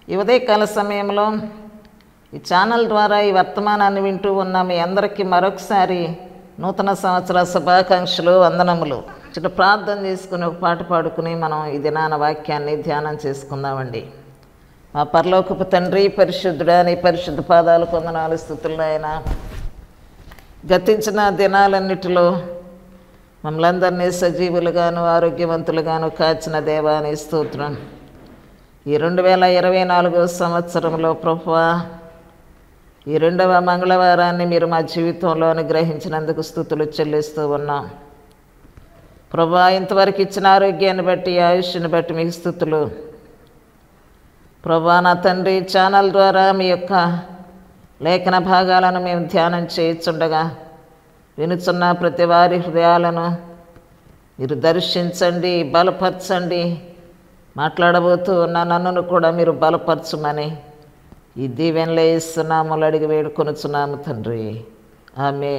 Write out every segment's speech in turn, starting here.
ఈ ఉదయకాల సమయంలో ఈ ఛానల్ ద్వారా ఈ వర్తమానాన్ని వింటూ ఉన్న మీ అందరికీ మరొకసారి నూతన సంవత్సర శుభాకాంక్షలు వందనములు చిన్న ప్రార్థన చేసుకుని ఒక పాట పాడుకుని మనం ఈ దినాన వాక్యాన్ని ధ్యానం చేసుకుందామండి మా పరలోకపు తండ్రి పరిశుద్ధుడా నీ పరిశుద్ధ పాదాలు కొందనాలు స్థుతులు ఆయన గతించిన దినాలన్నిటిలో మమ్మల్ని అందరినీ సజీవులుగాను ఆరోగ్యవంతులుగాను కాచిన దేవాని స్తోత్రం ఈ రెండు వేల ఇరవై నాలుగో సంవత్సరంలో ప్రభువా ఈ రెండవ మంగళవారాన్ని మీరు మా జీవితంలో అనుగ్రహించినందుకు స్థుతులు చెల్లిస్తూ ఉన్నాం ప్రభా ఇంతవరకు ఇచ్చిన ఆరోగ్యాన్ని బట్టి ఆయుష్ని బట్టి మీకు స్థుతులు ప్రభా నా తండ్రి ఛానల్ ద్వారా మీ యొక్క లేఖన భాగాలను మేము ధ్యానం చేయించుండగా వినుచున్న ప్రతి వారి హృదయాలను మీరు దర్శించండి బలపరచండి మాట్లాడబోతూ ఉన్న నన్నును కూడా మీరు బలపరచుమని ఈ దీవెనలో ఇస్తున్నాములు అడిగి వేడుకొనుచున్నాము తండ్రి ఆమె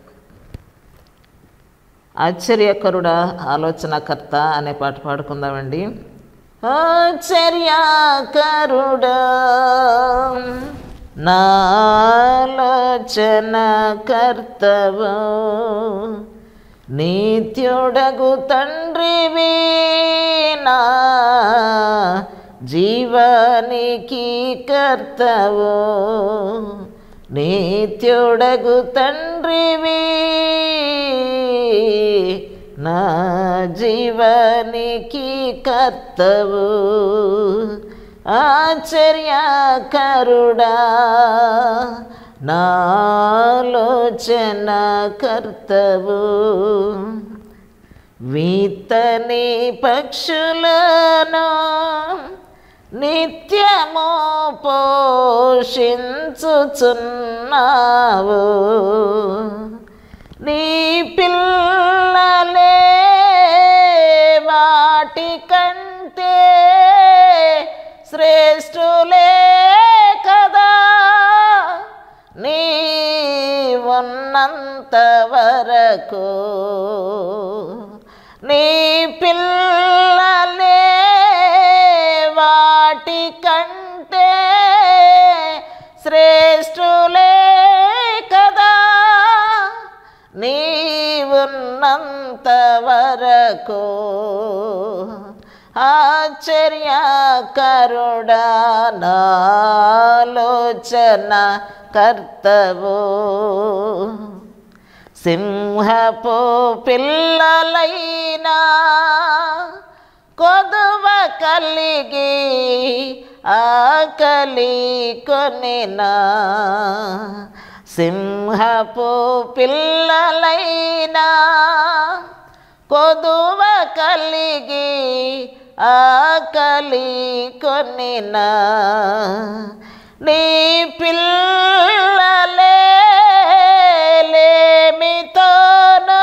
ఆశ్చర్యకరుడా ఆలోచనకర్త అనే పాట పాడుకుందామండి ఆశ్చర్యకరుడా నాలోచన కర్తవు నిత్యుడగు తండ్రివి నా జీవానికి కర్తవు నిత్యుడగు తండ్రివి నా జీవానికి కర్తవు ఆశ్చర్యకరుడా నాలోచన కర్తవు వీతని పక్షులను నిత్యము పోషించుచున్నావు నీ పిల్లలే వాటి కంటే శ్రేష్ఠులే కదా నీ ఉన్నంత వరకు నీ పిల్లలే వాటి కంటే శ్రేష్ఠులే కదా నీ ఉన్నంత వరకు ఆశ్చర్యకరుడా నాలోచన కర్తవు సింహపు పిల్లలైనా కొదువ కలిగి ఆకలి కొనినా సింహపు పిల్లలైనా కొదువ కలిగి ఆకలి కొనినా నీ పిల్లలే లేమితోనో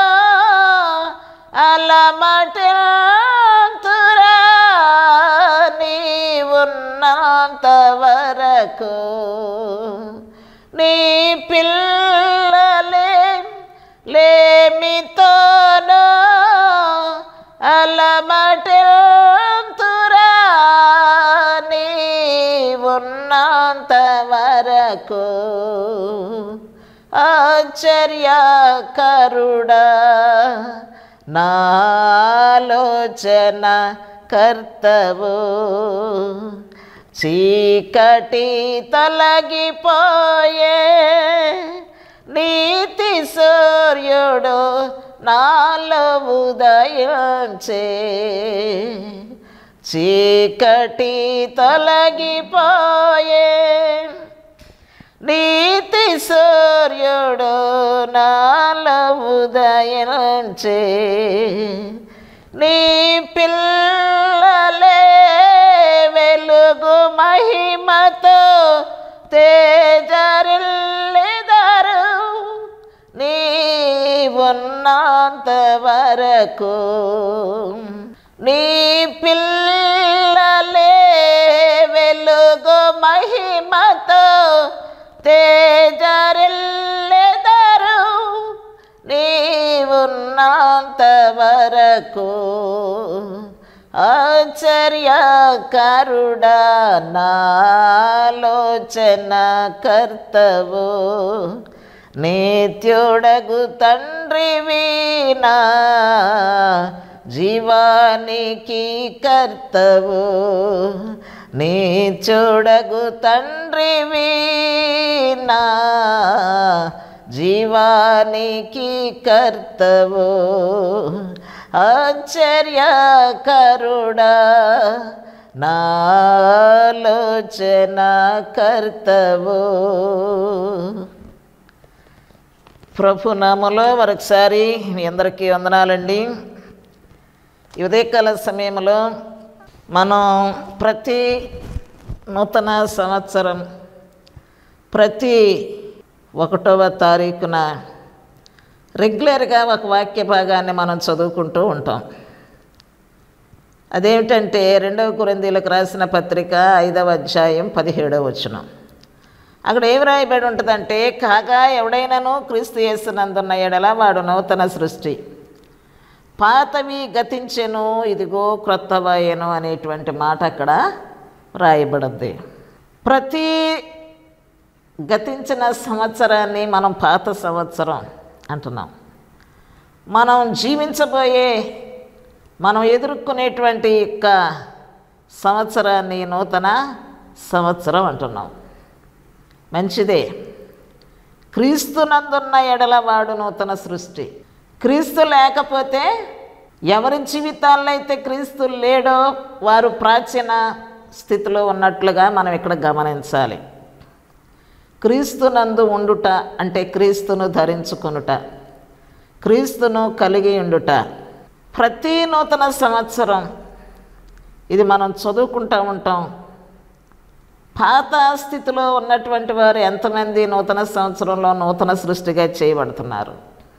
అలమటంతురా నీ ఉన్నంత వరకు నీ పిల్లలే లేమితోనో అలమటంతురా నీ ఉన్నంత వరకు ఆశ్చర్యకరుడా నాలోచన కర్తవు చీకటి తొలగిపోయే నీతి సూర్యుడు నాలో ఉదయించే చీకటి తొలగిపోయే నీతి సూర్యుడు నాలో ఉదయించే నీ పిల్లలే వెలుగు మహిమతో తేజరిల్లెదరు నీ ఉన్నంత వరకు నీ పిల్లలే వెలుగు మహిమతో తేజరిల్లెదరు నీవున్నంత వరకు ఆశ్చర్యకరుడా నాలోచన కర్తవు నిత్యుడగు తండ్రివి నా జీవానికి కర్తవు నీ చూడగు తండ్రివి నా జీవానికి కర్తవు ఆశ్చర్యకరుడా నాలోచన కర్తవు ప్రభు నామలో మరొకసారి మీ అందరికీ వందనాలండి ఈ ఉదయకాల సమయంలో మనం ప్రతి నూతన సంవత్సరం ప్రతి ఒకటవ తారీఖున రెగ్యులర్గా ఒక వాక్య భాగాన్ని మనం చదువుకుంటూ ఉంటాం అదేమిటంటే రెండవ కురందీలకు రాసిన పత్రిక ఐదవ అధ్యాయం పదిహేడవ వచనం అక్కడ ఏమి రాయబడి ఉంటుందంటే కాగా ఎవడైనాను క్రీస్తు యేసునందున్న ఎడల వాడు నూతన సృష్టి పాతవి గతించెను ఇదిగో క్రొత్తవాయను అనేటువంటి మాట అక్కడ రాయబడింది ప్రతి గతించిన సంవత్సరాన్ని మనం పాత సంవత్సరం అంటున్నాం మనం జీవించబోయే మనం ఎదుర్కొనేటువంటి యొక్క సంవత్సరాన్ని నూతన సంవత్సరం అంటున్నాం మంచిదే క్రీస్తునందున్న ఎడల వాడు నూతన సృష్టి క్రీస్తు లేకపోతే ఎవరి జీవితాల్లో అయితే క్రీస్తు లేడో వారు ప్రాచీన స్థితిలో ఉన్నట్లుగా మనం ఇక్కడ గమనించాలి క్రీస్తునందు ఉండుట అంటే క్రీస్తును ధరించుకొనుట క్రీస్తును కలిగి ఉండుట ప్రతి నూతన సంవత్సరం ఇది మనం చదువుకుంటూ ఉంటాం పాత స్థితిలో ఉన్నటువంటి వారు ఎంతమంది నూతన సంవత్సరంలో నూతన సృష్టిగా చేయబడుతున్నారు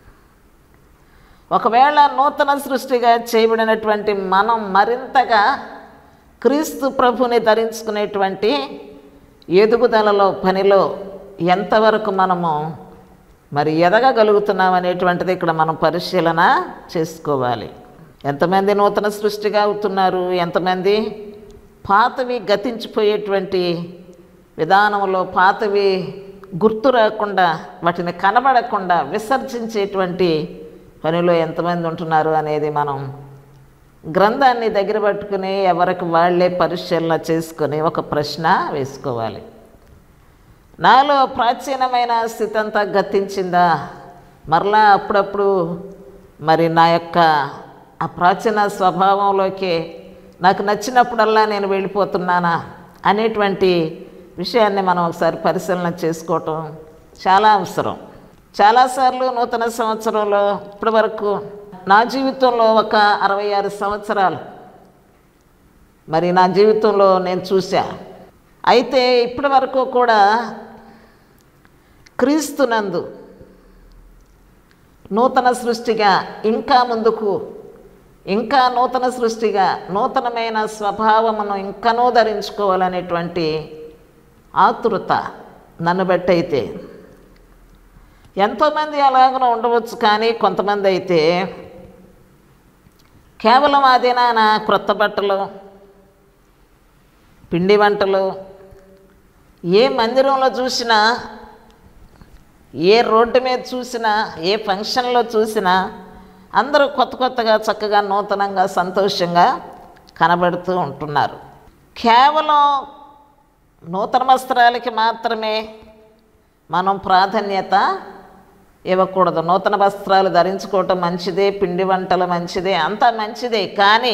ఒకవేళ నూతన సృష్టిగా చేయబడినటువంటి మనం మరింతగా క్రీస్తు ప్రభుని ధరించుకునేటువంటి ఎదుగుదలలో పనిలో ఎంతవరకు మనము మరి ఎదగగలుగుతున్నాం అనేటువంటిది ఇక్కడ మనం పరిశీలన చేసుకోవాలి ఎంతమంది నూతన సృష్టిగా అవుతున్నారు ఎంతమంది పాతవి గతించిపోయేటువంటి విధానంలో పాతవి గుర్తు రాకుండా వాటిని కనబడకుండా విసర్జించేటువంటి పనిలో ఎంతమంది ఉంటున్నారు అనేది మనం గ్రంథాన్ని దగ్గర పట్టుకుని ఎవరికి వాళ్ళే పరిశీలన చేసుకొని ఒక ప్రశ్న వేసుకోవాలి నాలో ప్రాచీనమైన స్థితి అంతా గతించిందా మరలా అప్పుడప్పుడు మరి నా యొక్క ఆ ప్రాచీన స్వభావంలోకి నాకు నచ్చినప్పుడల్లా నేను వెళ్ళిపోతున్నానా అనేటువంటి విషయాన్ని మనం ఒకసారి పరిశీలన చేసుకోవటం చాలా అవసరం చాలాసార్లు నూతన సంవత్సరంలో ఇప్పటి వరకు నా జీవితంలో ఒక అరవై ఆరు సంవత్సరాలు మరి నా జీవితంలో నేను చూసా అయితే ఇప్పటి వరకు కూడా క్రీస్తునందు నూతన సృష్టిగా ఇంకా ముందుకు ఇంకా నూతన సృష్టిగా నూతనమైన స్వభావమును ఇంకనూ ధరించుకోవాలనేటువంటి ఆతృత నన్ను బట్టి అయితే ఎంతోమంది అలాగనే ఉండవచ్చు కానీ కొంతమంది అయితే కేవలం అదేనా క్రొత్త బట్టలు పిండి వంటలు ఏ మందిరంలో చూసినా ఏ రోడ్డు మీద చూసినా ఏ ఫంక్షన్లో చూసినా అందరూ కొత్త కొత్తగా చక్కగా నూతనంగా సంతోషంగా కనబడుతూ ఉంటున్నారు కేవలం నూతన వస్త్రాలకి మాత్రమే మనం ప్రాధాన్యత ఇవ్వకూడదు నూతన వస్త్రాలు ధరించుకోవటం మంచిదే పిండి వంటలు మంచిదే అంతా మంచిదే కానీ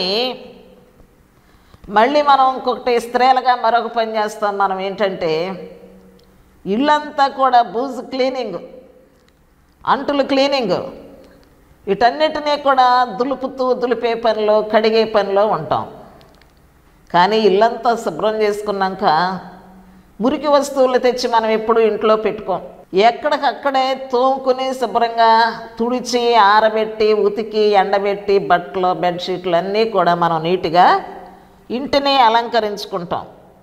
మళ్ళీ మనం ఇంకొకటి స్త్రీలుగా మరొక పని చేస్తాం మనం ఏంటంటే ఇల్లంతా కూడా బూజు క్లీనింగ్ అంటులు క్లీనింగ్ వీటన్నిటినీ కూడా దులుపుతూ దులిపే పనిలో కడిగే పనిలో ఉంటాం కానీ ఇల్లంతా శుభ్రం చేసుకున్నాక మురికి వస్తువులు తెచ్చి మనం ఎప్పుడు ఇంట్లో పెట్టుకోం ఎక్కడికక్కడే తోముకుని శుభ్రంగా తుడిచి ఆరబెట్టి ఉతికి ఎండబెట్టి బట్టలు బెడ్షీట్లు అన్నీ కూడా మనం నీట్గా ఇంటిని అలంకరించుకుంటాం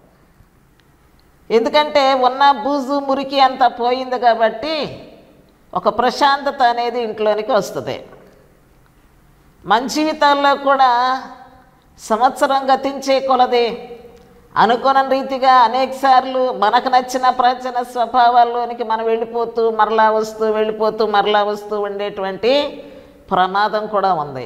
ఎందుకంటే ఉన్న బూజు మురికి అంతా పోయింది కాబట్టి ఒక ప్రశాంతత అనేది ఇంట్లోనికి వస్తుంది మన జీవితాల్లో కూడా సంవత్సరం గతించే కొలది అనుకున్న రీతిగా అనేకసార్లు మనకు నచ్చిన ప్రాచీన స్వభావాల్లోనికి మనం వెళ్ళిపోతూ మరలా వస్తూ వెళ్ళిపోతూ మరలా వస్తూ ఉండేటువంటి ప్రమాదం కూడా ఉంది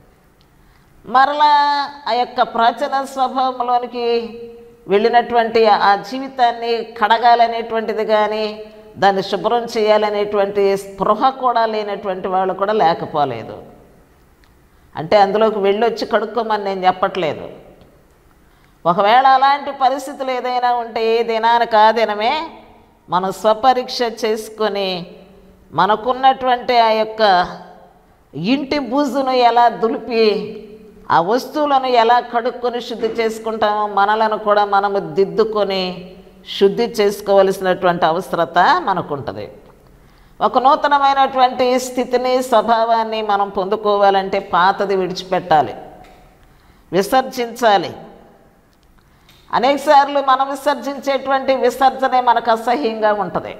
మరలా ఆ యొక్క ప్రాచీన స్వభావంలోనికి వెళ్ళినటువంటి ఆ జీవితాన్ని కడగాలనేటువంటిది కానీ దాన్ని శుభ్రం చేయాలనేటువంటి స్పృహ కూడా లేనటువంటి వాళ్ళు కూడా లేకపోలేదు అంటే అందులోకి వెళ్ళొచ్చి కడుక్కోమని నేను చెప్పట్లేదు ఒకవేళ అలాంటి పరిస్థితులు ఏదైనా ఉంటే ఏ దినానికి ఆ దినమే మనం స్వపరీక్ష చేసుకొని మనకున్నటువంటి ఆ యొక్క ఇంటి బూజును ఎలా దులిపి ఆ వస్తువులను ఎలా కడుక్కొని శుద్ధి చేసుకుంటామో మనలను కూడా మనము దిద్దుకొని శుద్ధి చేసుకోవలసినటువంటి అవసరత మనకుంటుంది ఒక నూతనమైనటువంటి స్థితిని స్వభావాన్ని మనం పొందుకోవాలంటే పాతది విడిచిపెట్టాలి విసర్జించాలి అనేకసార్లు మనం విసర్జించేటువంటి విసర్జనే మనకు అసహ్యంగా ఉంటుంది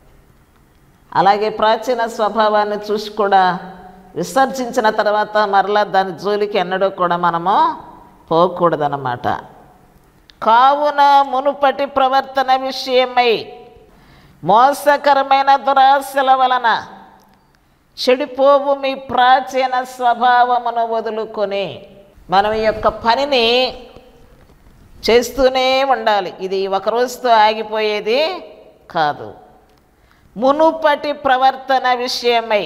అలాగే ప్రాచీన స్వభావాన్ని చూసి కూడా విసర్జించిన తర్వాత మరలా దాని జోలికి ఎన్నడూ కూడా మనము పోకూడదన్నమాట కావున మునుపటి ప్రవర్తన విషయమై మోసకరమైన దురాశల వలన చెడిపోవు మీ ప్రాచీన స్వభావమును వదులుకొని మనం ఈ యొక్క పనిని చేస్తూనే ఉండాలి ఇది ఒక రోజుతో ఆగిపోయేది కాదు మునుపటి ప్రవర్తన విషయమై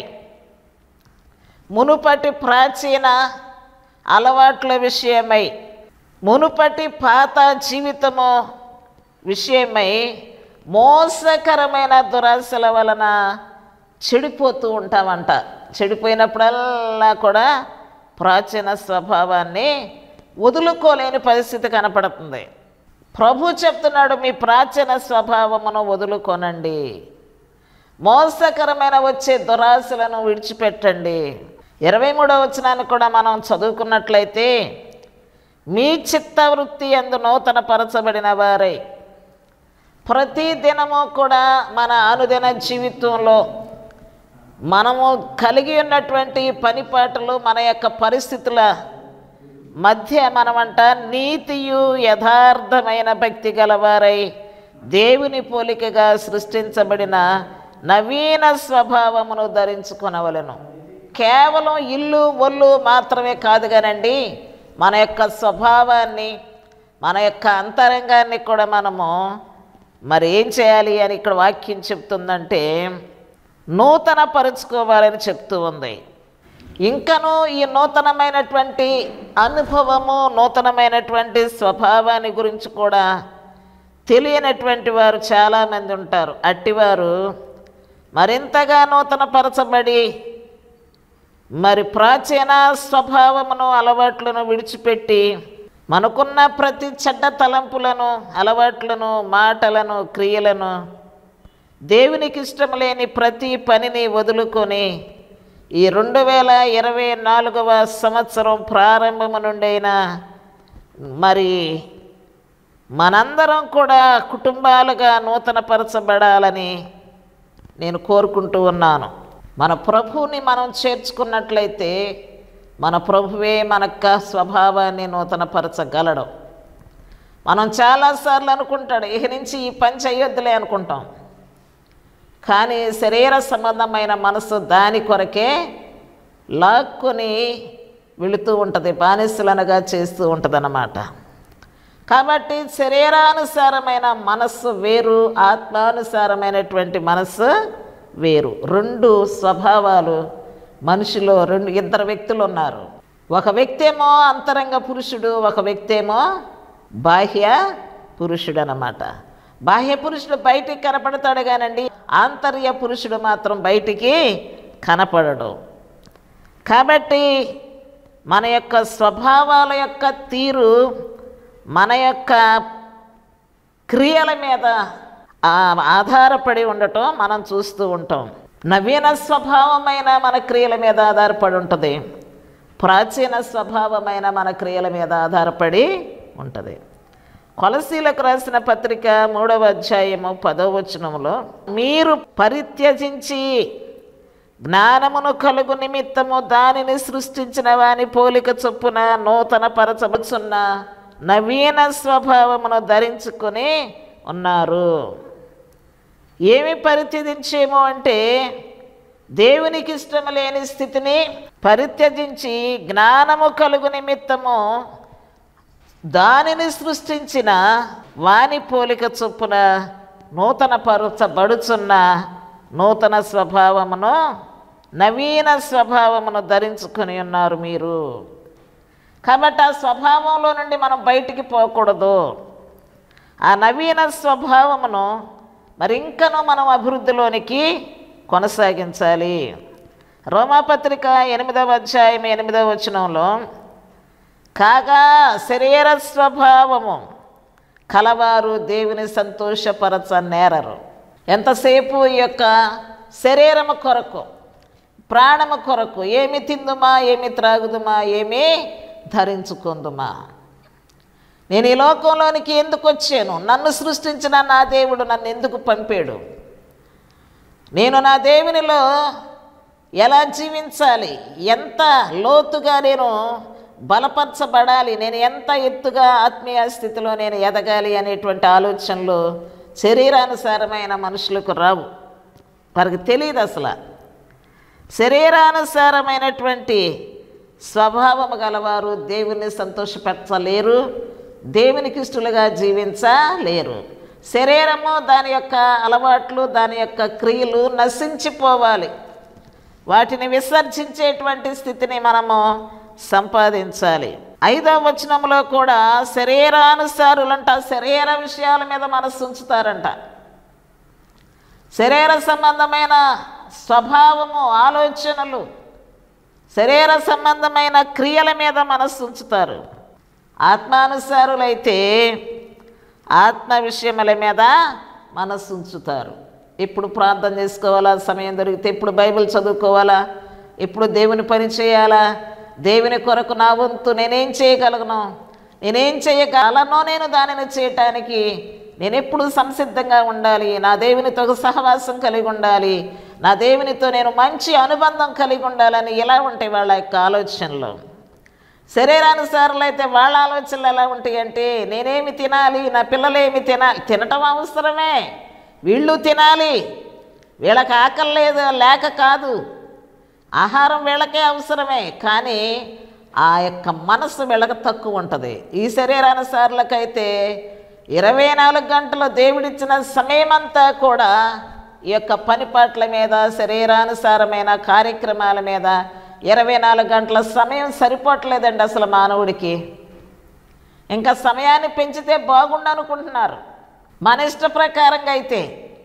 మునుపటి ప్రాచీన అలవాట్ల విషయమై మునుపటి పాత జీవితము విషయమై మోసకరమైన దురాశల వలన చెడిపోతూ ఉంటామంట చెడిపోయినప్పుడల్లా కూడా ప్రాచీన స్వభావాన్ని వదులుకోలేని పరిస్థితి కనపడుతుంది ప్రభు చెప్తున్నాడు మీ ప్రాచీన స్వభావమును వదులుకొనండి మోసకరమైన వచ్చే దురాశలను విడిచిపెట్టండి ఇరవై మూడవ వచనాన్ని కూడా మనం చదువుకున్నట్లయితే మీ చిత్తవృత్తి అందు నూతన పరచబడిన వారై ప్రతి దినము కూడా మన అనుదిన జీవితంలో మనము కలిగి ఉన్నటువంటి పనిపాటలు మన యొక్క పరిస్థితుల మధ్య మనమంట నీతియు యథార్థమైన భక్తి గలవారై దేవుని పోలికగా సృష్టించబడిన నవీన స్వభావమును ధరించుకొనవలెను కేవలం ఇల్లు ఒళ్ళు మాత్రమే కాదు కానండి మన యొక్క స్వభావాన్ని మన యొక్క అంతరంగాన్ని కూడా మనము మరి ఏం చేయాలి అని ఇక్కడ వాక్యం చెప్తుందంటే నూతన పరుచుకోవాలని చెప్తూ ఉంది ఇంకను ఈ నూతనమైనటువంటి అనుభవము నూతనమైనటువంటి స్వభావాన్ని గురించి కూడా తెలియనటువంటి వారు చాలామంది ఉంటారు అట్టివారు మరింతగా నూతనపరచబడి మరి ప్రాచీన స్వభావమును అలవాట్లను విడిచిపెట్టి మనకున్న ప్రతి చెడ్డ తలంపులను అలవాట్లను మాటలను క్రియలను దేవునికి ఇష్టం లేని ప్రతి పనిని వదులుకొని ఈ రెండు వేల ఇరవై నాలుగవ సంవత్సరం ప్రారంభము నుండైనా మరి మనందరం కూడా కుటుంబాలుగా నూతనపరచబడాలని నేను కోరుకుంటూ ఉన్నాను మన ప్రభువుని మనం చేర్చుకున్నట్లయితే మన ప్రభువే మనక్క స్వభావాన్ని నూతనపరచగలడు మనం చాలాసార్లు అనుకుంటాడు ఇక నుంచి ఈ పని చేయొద్దులే అనుకుంటాం కానీ శరీర సంబంధమైన మనసు దాని కొరకే లాక్కొని వెళుతూ ఉంటుంది బానిసలనగా చేస్తూ ఉంటుంది కాబట్టి శరీరానుసారమైన మనస్సు వేరు ఆత్మానుసారమైనటువంటి మనస్సు వేరు రెండు స్వభావాలు మనిషిలో రెండు ఇద్దరు వ్యక్తులు ఉన్నారు ఒక వ్యక్తి ఏమో అంతరంగ పురుషుడు ఒక వ్యక్తి ఏమో బాహ్య పురుషుడు అన్నమాట బాహ్య పురుషుడు బయటికి కనపడతాడు కానండి ఆంతర్య పురుషుడు మాత్రం బయటికి కనపడడు కాబట్టి మన యొక్క స్వభావాల యొక్క తీరు మన యొక్క క్రియల మీద ఆ- ఆధారపడి ఉండటం మనం చూస్తూ ఉంటాం నవీన స్వభావమైన మన క్రియల మీద ఆధారపడి ఉంటుంది ప్రాచీన స్వభావమైన మన క్రియల మీద ఆధారపడి ఉంటుంది కొలసీలకు రాసిన పత్రిక మూడవ అధ్యాయము పదవ వచనములో మీరు పరిత్యజించి జ్ఞానమును కలుగు నిమిత్తము దానిని సృష్టించిన వాని పోలిక చొప్పున నూతన పరచబుచున్న నవీన స్వభావమును ధరించుకొని ఉన్నారు ఏమి పరిత్యజించేమో అంటే దేవునికి ఇష్టం లేని స్థితిని పరిత్యజించి జ్ఞానము కలుగు నిమిత్తము దానిని సృష్టించిన వాని పోలిక చొప్పున నూతన పరచబడుచున్న నూతన స్వభావమును నవీన స్వభావమును ధరించుకొని ఉన్నారు మీరు కాబట్టి ఆ స్వభావంలో నుండి మనం బయటికి పోకూడదు ఆ నవీన స్వభావమును మరి ఇంకనూ మనం అభివృద్ధిలోనికి కొనసాగించాలి రోమాపత్రిక ఎనిమిదవ అధ్యాయం ఎనిమిదవ వచనంలో కాగా శరీర స్వభావము కలవారు దేవుని సంతోషపరచ నేరరు ఎంతసేపు ఈ యొక్క శరీరము కొరకు ప్రాణము కొరకు ఏమి తిందుమా ఏమి త్రాగుదుమా ఏమి ధరించుకుందుమా నేను ఈ లోకంలోనికి ఎందుకు వచ్చాను నన్ను సృష్టించిన నా దేవుడు నన్ను ఎందుకు పంపాడు నేను నా దేవునిలో ఎలా జీవించాలి ఎంత లోతుగా నేను బలపరచబడాలి నేను ఎంత ఎత్తుగా ఆత్మీయ స్థితిలో నేను ఎదగాలి అనేటువంటి ఆలోచనలు శరీరానుసారమైన మనుషులకు రావు వారికి తెలియదు అసలు శరీరానుసారమైనటువంటి స్వభావము గలవారు దేవుని సంతోషపెట్టలేరు దేవునికి ఇష్టలుగా జీవించలేరు శరీరము దాని యొక్క అలవాట్లు దాని యొక్క క్రియలు నశించిపోవాలి వాటిని విసర్జించేటువంటి స్థితిని మనము సంపాదించాలి ఐదవ వచనంలో కూడా శరీరానుసారులంట శరీర విషయాల మీద మనసు ఉంచుతారంట శరీర సంబంధమైన స్వభావము ఆలోచనలు శరీర సంబంధమైన క్రియల మీద మనస్సు ఉంచుతారు ఆత్మానుసారులైతే ఆత్మ విషయముల మీద మనస్సు ఉంచుతారు ఇప్పుడు ప్రార్థన చేసుకోవాలా సమయం దొరికితే ఇప్పుడు బైబిల్ చదువుకోవాలా ఇప్పుడు దేవుని పని చేయాలా దేవుని కొరకు నా వంతు నేనేం చేయగలను నేనేం చేయగలనో నేను దానిని చేయటానికి నేను ఎప్పుడు సంసిద్ధంగా ఉండాలి నా దేవునితో ఒక సహవాసం కలిగి ఉండాలి నా దేవునితో నేను మంచి అనుబంధం కలిగి ఉండాలని ఎలా ఉంటాయి వాళ్ళ యొక్క ఆలోచనలు శరీరానుసారులు అయితే వాళ్ళ ఆలోచనలు ఎలా ఉంటాయి అంటే నేనేమి తినాలి నా పిల్లలేమి తినాలి తినటం అవసరమే వీళ్ళు తినాలి వీళ్ళకి ఆకలి లేదు లేక కాదు ఆహారం వీళ్ళకే అవసరమే కానీ ఆ యొక్క మనస్సు వీళ్ళకి తక్కువ ఉంటుంది ఈ శరీరానుసారులకైతే ఇరవై నాలుగు గంటలు దేవుడిచ్చిన సమయమంతా కూడా ఈ యొక్క పనిపాట్ల మీద శరీరానుసారమైన కార్యక్రమాల మీద ఇరవై నాలుగు గంటల సమయం సరిపోవట్లేదండి అసలు మానవుడికి ఇంకా సమయాన్ని పెంచితే బాగుండు అనుకుంటున్నారు మన ఇష్ట ప్రకారంగా అయితే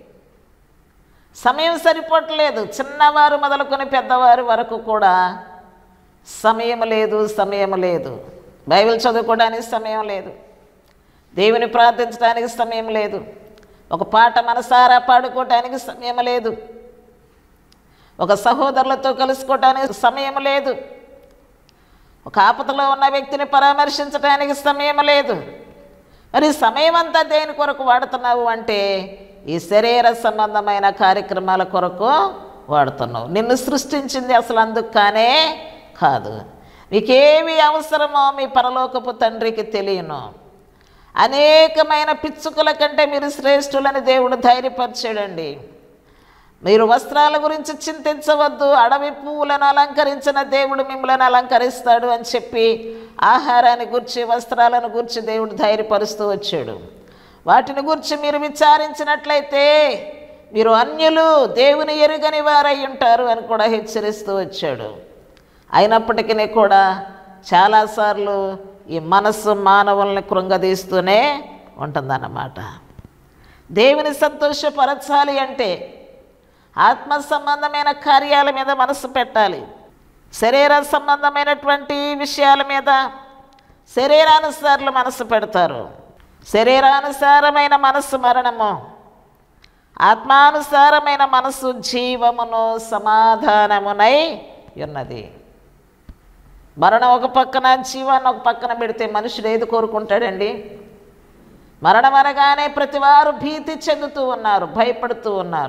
సమయం సరిపోవట్లేదు చిన్నవారు మొదలుకొని పెద్దవారి వరకు కూడా సమయం లేదు సమయం లేదు బైబిల్ చదువుకోవడానికి సమయం లేదు దేవుని ప్రార్థించడానికి సమయం లేదు ఒక పాట మనసారా పాడుకోవటానికి సమయం లేదు ఒక సహోదరులతో కలుసుకోవటానికి సమయం లేదు ఒక ఆపదలో ఉన్న వ్యక్తిని పరామర్శించడానికి సమయం లేదు మరి సమయం అంతా దేని కొరకు వాడుతున్నావు అంటే ఈ శరీర సంబంధమైన కార్యక్రమాల కొరకు వాడుతున్నావు నిన్ను సృష్టించింది అసలు అందుకు కానే కాదు మీకేమి అవసరమో మీ పరలోకపు తండ్రికి తెలియను అనేకమైన పిచ్చుకల కంటే మీరు శ్రేష్ఠులని దేవుడు ధైర్యపరిచాడండి మీరు వస్త్రాల గురించి చింతించవద్దు అడవి పువ్వులను అలంకరించిన దేవుడు మిమ్మల్ని అలంకరిస్తాడు అని చెప్పి ఆహారాన్ని గురించి వస్త్రాలను గురించి దేవుడు ధైర్యపరుస్తూ వచ్చాడు వాటిని గురించి మీరు విచారించినట్లయితే మీరు అన్యులు దేవుని ఎరుగని వారై ఉంటారు అని కూడా హెచ్చరిస్తూ వచ్చాడు అయినప్పటికీ కూడా చాలాసార్లు ఈ మనస్సు మానవుల్ని కృంగదీస్తూనే ఉంటుందన్నమాట దేవుని సంతోషపరచాలి అంటే ఆత్మ సంబంధమైన కార్యాల మీద మనసు పెట్టాలి శరీర సంబంధమైనటువంటి విషయాల మీద శరీరానుసారులు మనసు పెడతారు శరీరానుసారమైన మనస్సు మరణము ఆత్మానుసారమైన మనస్సు జీవమును సమాధానమునై ఉన్నది మరణం ఒక పక్కన జీవాన్ని ఒక పక్కన పెడితే మనుషుడు ఏది కోరుకుంటాడండి మరణం అనగానే ప్రతివారు భీతి చెందుతూ ఉన్నారు భయపడుతూ ఉన్నారు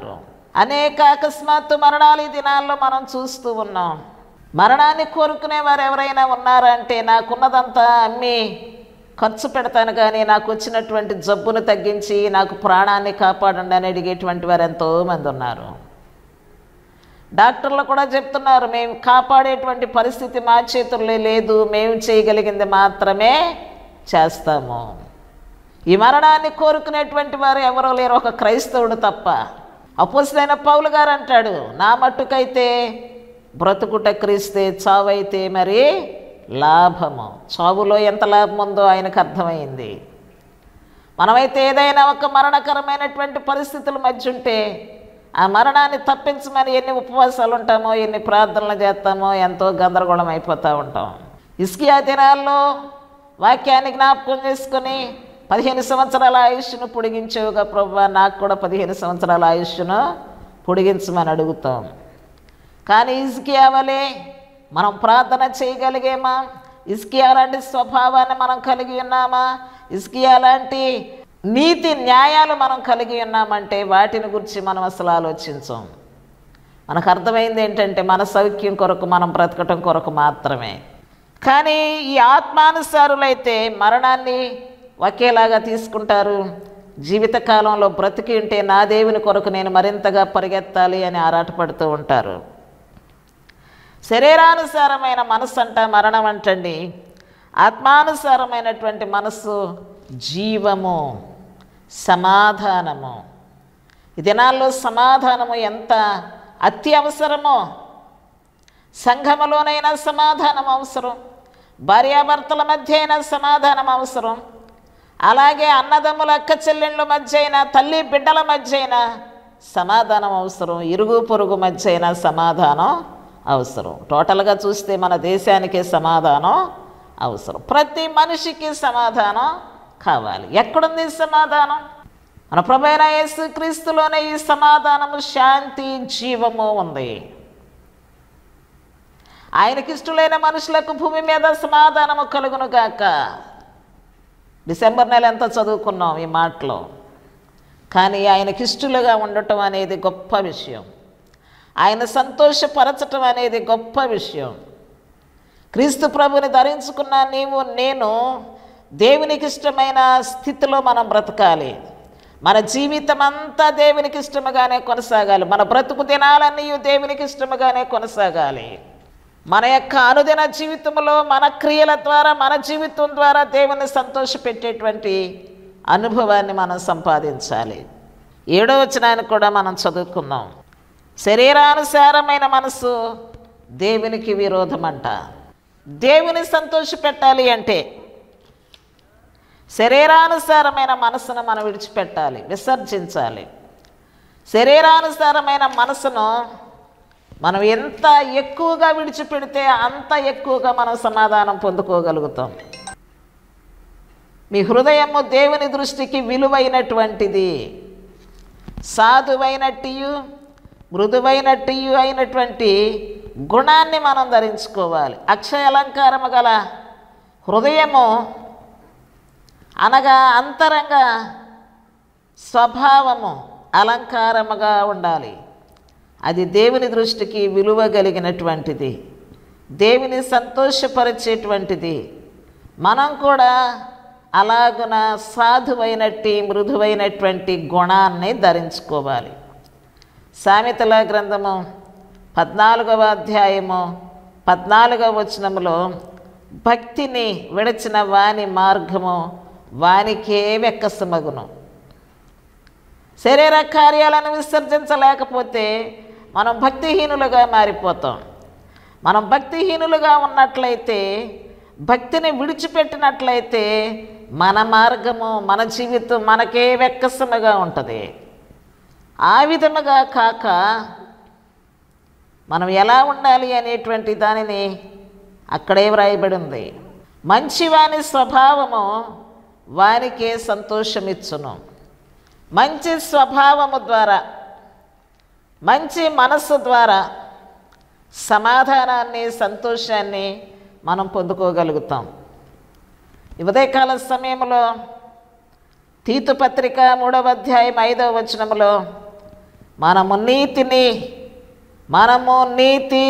అనేక అకస్మాత్తు మరణాలు ఈ దినాల్లో మనం చూస్తూ ఉన్నాం మరణాన్ని కోరుకునే వారు ఎవరైనా ఉన్నారంటే నాకున్నదంతా అమ్మి ఖర్చు పెడతాను కానీ నాకు వచ్చినటువంటి జబ్బును తగ్గించి నాకు ప్రాణాన్ని కాపాడండి అని అడిగేటువంటి వారు ఎంతోమంది ఉన్నారు డాక్టర్లు కూడా చెప్తున్నారు మేము కాపాడేటువంటి పరిస్థితి మా చేతుల్లో లేదు మేము చేయగలిగింది మాత్రమే చేస్తాము ఈ మరణాన్ని కోరుకునేటువంటి వారు ఎవరో లేరు ఒక క్రైస్తవుడు తప్ప అపోసులైన పౌలు గారు అంటాడు నా మట్టుకైతే బ్రతుకుట క్రీస్తే చావైతే మరి లాభము చావులో ఎంత లాభం ఉందో ఆయనకు అర్థమైంది మనమైతే ఏదైనా ఒక మరణకరమైనటువంటి పరిస్థితుల మధ్య ఉంటే ఆ మరణాన్ని తప్పించమని ఎన్ని ఉపవాసాలు ఉంటామో ఎన్ని ప్రార్థనలు చేస్తామో ఎంతో గందరగోళం అయిపోతూ ఉంటాం ఇస్కియా దినాల్లో వాక్యాన్ని జ్ఞాపకం చేసుకొని పదిహేను సంవత్సరాల ఆయుష్ను పొడిగించేవుగా ప్రభు నాకు కూడా పదిహేను సంవత్సరాల ఆయుష్ను పొడిగించమని అడుగుతాం కానీ ఇస్కియా వలె మనం ప్రార్థన చేయగలిగేమా ఇస్కియా లాంటి స్వభావాన్ని మనం కలిగి ఉన్నామా ఇస్కియా లాంటి నీతి న్యాయాలు మనం కలిగి ఉన్నామంటే వాటిని గురించి మనం అసలు ఆలోచించం మనకు అర్థమైంది ఏంటంటే మన సౌఖ్యం కొరకు మనం బ్రతకటం కొరకు మాత్రమే కానీ ఈ ఆత్మానుసారులైతే మరణాన్ని ఒకేలాగా తీసుకుంటారు జీవితకాలంలో బ్రతికి ఉంటే నా దేవుని కొరకు నేను మరింతగా పరిగెత్తాలి అని ఆరాటపడుతూ ఉంటారు శరీరానుసారమైన మనస్సు అంట మరణం అంటండి ఆత్మానుసారమైనటువంటి మనస్సు జీవము సమాధానము ఈ దినాల్లో సమాధానము ఎంత అత్యవసరమో సంఘములోనైనా సమాధానం అవసరం భార్యాభర్తల మధ్య అయినా సమాధానం అవసరం అలాగే అన్నదమ్ముల అక్క చెల్లెళ్ళ మధ్య అయినా తల్లి బిడ్డల మధ్య అయినా సమాధానం అవసరం ఇరుగు పొరుగు మధ్య అయినా సమాధానం అవసరం టోటల్గా చూస్తే మన దేశానికే సమాధానం అవసరం ప్రతి మనిషికి సమాధానం కావాలి ఎక్కడుంది ఈ సమాధానం మన ప్రభైన యేసు క్రీస్తులోనే ఈ సమాధానము శాంతి జీవము ఉంది ఆయనకిష్టులైన మనుషులకు భూమి మీద సమాధానము కలుగును గాక డిసెంబర్ నెల ఎంత చదువుకున్నాం ఈ మాటలో కానీ ఆయనకిష్టులుగా ఉండటం అనేది గొప్ప విషయం ఆయన సంతోషపరచటం అనేది గొప్ప విషయం క్రీస్తు ప్రభుని ధరించుకున్న నీవు నేను దేవునికి ఇష్టమైన స్థితిలో మనం బ్రతకాలి మన జీవితం అంతా దేవునికి ఇష్టముగానే కొనసాగాలి మన బ్రతుకు దినాలన్నీ దేవునికి ఇష్టముగానే కొనసాగాలి మన యొక్క అనుదిన జీవితంలో మన క్రియల ద్వారా మన జీవితం ద్వారా దేవుని సంతోషపెట్టేటువంటి అనుభవాన్ని మనం సంపాదించాలి ఏడో వచనాన్ని కూడా మనం చదువుకుందాం శరీరానుసారమైన మనసు దేవునికి విరోధమంట దేవుని సంతోషపెట్టాలి అంటే శరీరానుసారమైన మనసును మనం విడిచిపెట్టాలి విసర్జించాలి శరీరానుసారమైన మనసును మనం ఎంత ఎక్కువగా విడిచిపెడితే అంత ఎక్కువగా మనం సమాధానం పొందుకోగలుగుతాం మీ హృదయము దేవుని దృష్టికి విలువైనటువంటిది సాధువైనట్టు మృదువైనట్టు అయినటువంటి గుణాన్ని మనం ధరించుకోవాలి అక్షయ అలంకారము గల హృదయము అనగా అంతరంగ స్వభావము అలంకారముగా ఉండాలి అది దేవుని దృష్టికి విలువ కలిగినటువంటిది దేవుని సంతోషపరిచేటువంటిది మనం కూడా అలాగున సాధువైనట్టి మృదువైనటువంటి గుణాన్ని ధరించుకోవాలి సామెతల గ్రంథము పద్నాలుగవ అధ్యాయము పద్నాలుగవ వచనములో భక్తిని విడచిన వాని మార్గము వానికే వెక్కసమగును శరీర కార్యాలను విసర్జించలేకపోతే మనం భక్తిహీనులుగా మారిపోతాం మనం భక్తిహీనులుగా ఉన్నట్లయితే భక్తిని విడిచిపెట్టినట్లయితే మన మార్గము మన జీవితం మనకే వెక్కసముగా ఉంటుంది ఆ విధముగా కాక మనం ఎలా ఉండాలి అనేటువంటి దానిని అక్కడే వ్రాయబడి ఉంది మంచివాని స్వభావము వానికే సంతోషమిచ్చును మంచి స్వభావము ద్వారా మంచి మనస్సు ద్వారా సమాధానాన్ని సంతోషాన్ని మనం పొందుకోగలుగుతాం ఈ ఉదయకాల సమయంలో తీతు పత్రిక మూడవ అధ్యాయం ఐదవ వచనములో మనము నీతిని మనము నీతి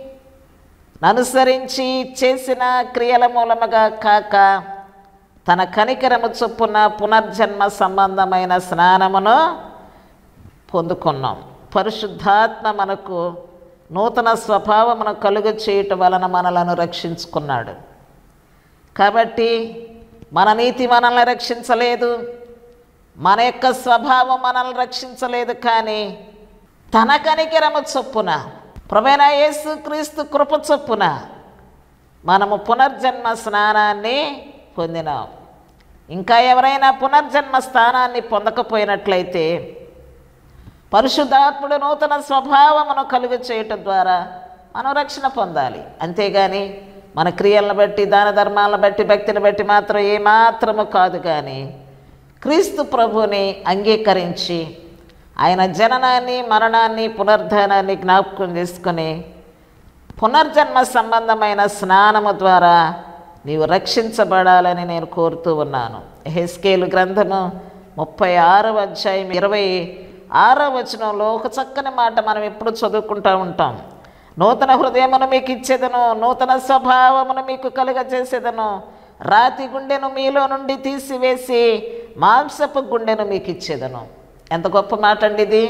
అనుసరించి చేసిన క్రియల మూలముగా కాక తన కనికరము చొప్పున పునర్జన్మ సంబంధమైన స్నానమును పొందుకున్నాం పరిశుద్ధాత్మ మనకు నూతన స్వభావమును కలుగ చేయటం వలన మనలను రక్షించుకున్నాడు కాబట్టి మన నీతి మనల్ని రక్షించలేదు మన యొక్క స్వభావం మనల్ని రక్షించలేదు కానీ తన కనికరము చొప్పున ప్రవేణ యేసు క్రీస్తు కృప చొప్పున మనము పునర్జన్మ స్నానాన్ని పొందినాం ఇంకా ఎవరైనా పునర్జన్మ స్థానాన్ని పొందకపోయినట్లయితే పరిశుద్ధాత్ముడు నూతన స్వభావమును కలుగు చేయటం ద్వారా మనం రక్షణ పొందాలి అంతేగాని మన క్రియలను బట్టి దాన ధర్మాలను బట్టి భక్తిని బట్టి మాత్రం ఏమాత్రము కాదు కానీ క్రీస్తు ప్రభుని అంగీకరించి ఆయన జననాన్ని మరణాన్ని పునర్ధానాన్ని జ్ఞాపకం చేసుకొని పునర్జన్మ సంబంధమైన స్నానము ద్వారా నీవు రక్షించబడాలని నేను కోరుతూ ఉన్నాను హెస్కేలు గ్రంథము ముప్పై ఆరవ అధ్యాయం ఇరవై ఆరో వచనంలో ఒక చక్కని మాట మనం ఎప్పుడు చదువుకుంటూ ఉంటాం నూతన హృదయమును మీకు ఇచ్చేదను నూతన స్వభావమును మీకు కలుగజేసేదను రాతి గుండెను మీలో నుండి తీసివేసి మాంసపు గుండెను మీకు ఇచ్చేదను ఎంత గొప్ప మాట అండి ఇది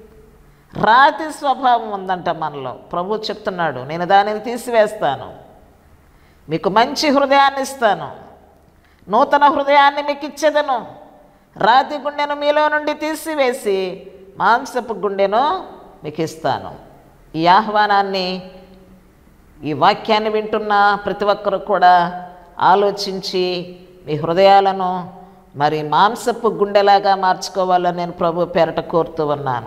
రాతి స్వభావం ఉందంట మనలో ప్రభు చెప్తున్నాడు నేను దానిని తీసివేస్తాను మీకు మంచి హృదయాన్ని ఇస్తాను నూతన హృదయాన్ని మీకు ఇచ్చేదను రాతి గుండెను మీలో నుండి తీసివేసి మాంసపు గుండెను మీకు ఇస్తాను ఈ ఆహ్వానాన్ని ఈ వాక్యాన్ని వింటున్న ప్రతి ఒక్కరు కూడా ఆలోచించి మీ హృదయాలను మరి మాంసపు గుండెలాగా మార్చుకోవాలని నేను ప్రభు పేరట కోరుతూ ఉన్నాను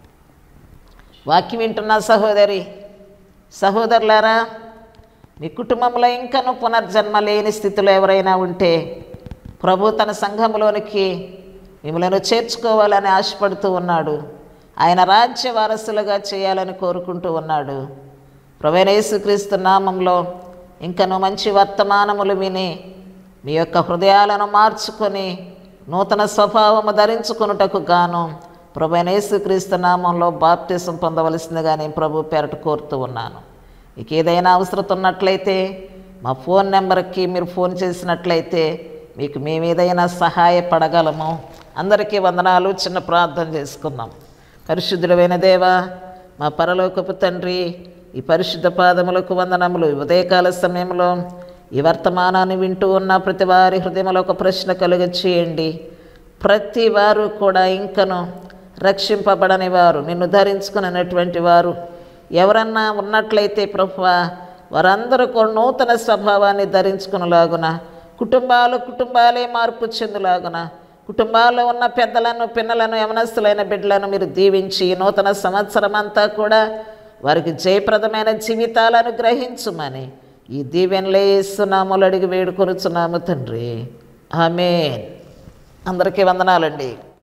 వాక్యం వింటున్న సహోదరి సహోదరులారా మీ కుటుంబంలో ఇంకను పునర్జన్మ లేని స్థితిలో ఎవరైనా ఉంటే ప్రభు తన సంఘంలోనికి మిమ్మల్ని చేర్చుకోవాలని ఆశపడుతూ ఉన్నాడు ఆయన రాజ్య వారసులుగా చేయాలని కోరుకుంటూ ఉన్నాడు ప్రవీణ యేసుక్రీస్తు నామంలో ఇంకను మంచి వర్తమానములు విని మీ యొక్క హృదయాలను మార్చుకొని నూతన స్వభావము ధరించుకొనుటకు గాను ప్రభైన యేసుక్రీస్తు నామంలో బాప్తిసం పొందవలసిందిగా నేను ప్రభు పేరట కోరుతూ ఉన్నాను మీకు ఏదైనా అవసరం ఉన్నట్లయితే మా ఫోన్ నెంబర్కి మీరు ఫోన్ చేసినట్లయితే మీకు మేము ఏదైనా సహాయపడగలము అందరికీ వందనాలు చిన్న ప్రార్థన చేసుకుందాం పరిశుద్ధుడమైన దేవా మా పరలోకపు తండ్రి ఈ పరిశుద్ధ పాదములకు వందనములు ఈ ఉదయకాల సమయంలో ఈ వర్తమానాన్ని వింటూ ఉన్న ప్రతి వారి హృదయంలో ఒక ప్రశ్న కలుగ చేయండి ప్రతి వారు కూడా ఇంకను రక్షింపబడని వారు నిన్ను ధరించుకున్నటువంటి వారు ఎవరన్నా ఉన్నట్లయితే ప్రభువ వారందరూ కూడా నూతన స్వభావాన్ని ధరించుకునేలాగున కుటుంబాలు కుటుంబాలే మార్పు చెందులాగున కుటుంబాల్లో ఉన్న పెద్దలను పిన్నలను యమనస్తులైన బిడ్డలను మీరు దీవించి ఈ నూతన సంవత్సరం అంతా కూడా వారికి జయప్రదమైన జీవితాలను గ్రహించుమని ఈ దీవెనలే ఇస్తున్నాములు అడిగి వేడుకొరుచున్నాము తండ్రి ఆమె అందరికీ వందనాలండి